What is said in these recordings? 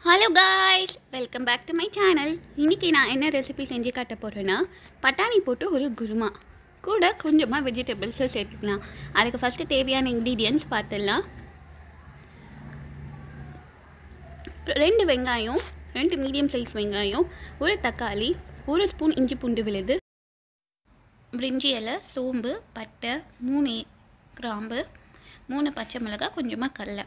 hello guys welcome back to my channel இன்றைக்கி நான் என்ன ரெசிபி செஞ்சு காட்ட போகிறேன்னா பட்டாணி போட்டு ஒரு குருமா கூட கொஞ்சமாக வெஜிடபிள்ஸும் சேர்த்துக்கலாம் அதுக்கு ஃபஸ்ட்டு தேவையான இன்க்ரீடியன்ஸ் பார்த்துடலாம் ரெண்டு வெங்காயம் ரெண்டு மீடியம் சைஸ் வெங்காயம் ஒரு தக்காளி ஒரு ஸ்பூன் இஞ்சி பூண்டு விழுது பிரிஞ்சி இலை சோம்பு பட்டை மூணு கிராம்பு மூணு பச்சை மிளகாய் கொஞ்சமாக கடலை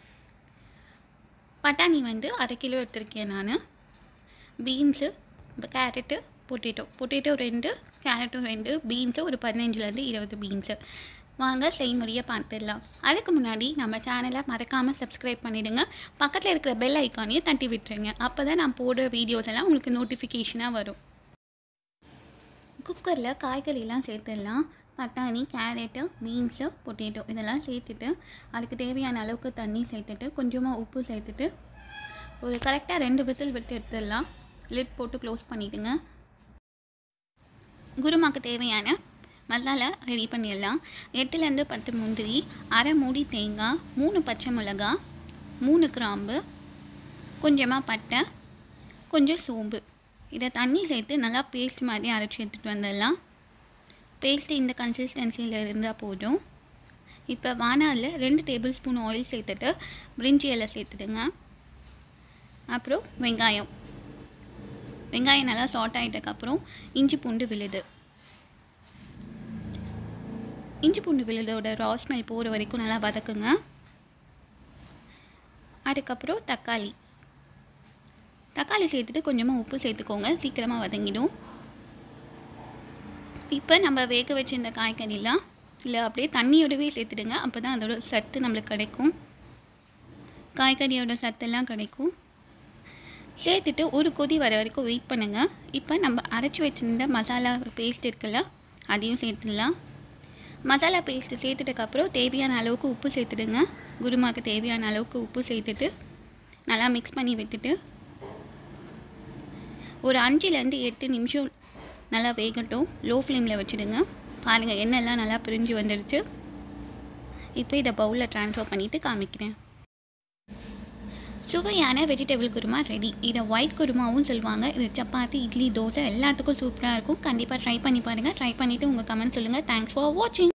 பட்டாணி வந்து அரை கிலோ எடுத்திருக்கேன் நான் பீன்ஸு கேரட்டு பொட்டேட்டோ பொட்டேட்டோ ரெண்டு கேரட்டும் ரெண்டு பீன்ஸு ஒரு பதினஞ்சுலேருந்து இருபது பீன்ஸு வாங்க செய்முறையை பார்த்துடலாம் அதுக்கு முன்னாடி நம்ம சேனலை மறக்காமல் சப்ஸ்கிரைப் பண்ணிவிடுங்க பக்கத்தில் இருக்கிற பெல் ஐக்கானையும் தட்டி விட்டுருங்க அப்போ தான் நான் போடுற வீடியோஸ் எல்லாம் உங்களுக்கு நோட்டிஃபிகேஷனாக வரும் குக்கரில் காய்கறிலாம் சேர்த்துடலாம் பட்டாணி கேரட்டு பீன்ஸு பொட்டேட்டோ இதெல்லாம் சேர்த்துட்டு அதுக்கு தேவையான அளவுக்கு தண்ணி சேர்த்துட்டு கொஞ்சமாக உப்பு சேர்த்துட்டு ஒரு கரெக்டாக ரெண்டு விசில் விட்டு எடுத்துடலாம் லிட் போட்டு க்ளோஸ் பண்ணிவிடுங்க குருமாக்கு தேவையான மசாலா ரெடி பண்ணிடலாம் எட்டுலேருந்து பத்து முந்திரி அரை மூடி தேங்காய் மூணு பச்சை மிளகா மூணு கிராம்பு கொஞ்சமாக பட்டை கொஞ்சம் சோம்பு இதை தண்ணி சேர்த்து நல்லா பேஸ்ட் மாதிரி அரைச்சி எடுத்துகிட்டு வந்துடலாம் பேஸ்ட்டு இந்த கன்சிஸ்டன்சியில் இருந்தால் போதும் இப்போ வானாலில் ரெண்டு டேபிள் ஸ்பூன் ஆயில் சேர்த்துட்டு பிரிஞ்சி இலை சேர்த்துடுங்க அப்புறம் வெங்காயம் வெங்காயம் நல்லா சாட் ஆகிட்டக்கப்புறம் இஞ்சி பூண்டு விழுது இஞ்சி பூண்டு விழுதோட ரா ஸ்மெல் போகிற வரைக்கும் நல்லா வதக்குங்க அதுக்கப்புறம் தக்காளி தக்காளி சேர்த்துட்டு கொஞ்சமாக உப்பு சேர்த்துக்கோங்க சீக்கிரமாக வதங்கிடும் இப்போ நம்ம வேக வச்சிருந்த காய்கறிலாம் இல்லை அப்படியே தண்ணியோடவே சேர்த்துடுங்க அப்போ தான் அதோட சத்து நம்மளுக்கு கிடைக்கும் காய்கறியோட சத்தெல்லாம் கிடைக்கும் சேர்த்துட்டு ஒரு கொதி வர வரைக்கும் வெயிட் பண்ணுங்கள் இப்போ நம்ம அரைச்சி வச்சுருந்த மசாலா பேஸ்ட் இருக்குல்ல அதையும் சேர்த்துடலாம் மசாலா பேஸ்ட்டு சேர்த்துட்டக்கப்புறம் தேவையான அளவுக்கு உப்பு சேர்த்துடுங்க குருமாக்கு தேவையான அளவுக்கு உப்பு சேர்த்துட்டு நல்லா மிக்ஸ் பண்ணி விட்டுட்டு ஒரு அஞ்சுலேருந்து எட்டு நிமிஷம் நல்லா வேகட்டும் லோ ஃப்ளேமில் வச்சுடுங்க பாருங்கள் எண்ணெய்லாம் நல்லா பிரிஞ்சு வந்துடுச்சு இப்போ இதை பவுலில் ட்ரான்ஸ்ஃபர் பண்ணிவிட்டு காமிக்கிறேன் சுவையான வெஜிடபிள் குருமா ரெடி இதை ஒயிட் குருமாவும் சொல்லுவாங்க இது சப்பாத்தி இட்லி தோசை எல்லாத்துக்கும் சூப்பராக இருக்கும் கண்டிப்பாக ட்ரை பண்ணி பாருங்கள் ட்ரை பண்ணிவிட்டு உங்கள் கமெண்ட் சொல்லுங்கள் தேங்க்ஸ் ஃபார் வாட்சிங்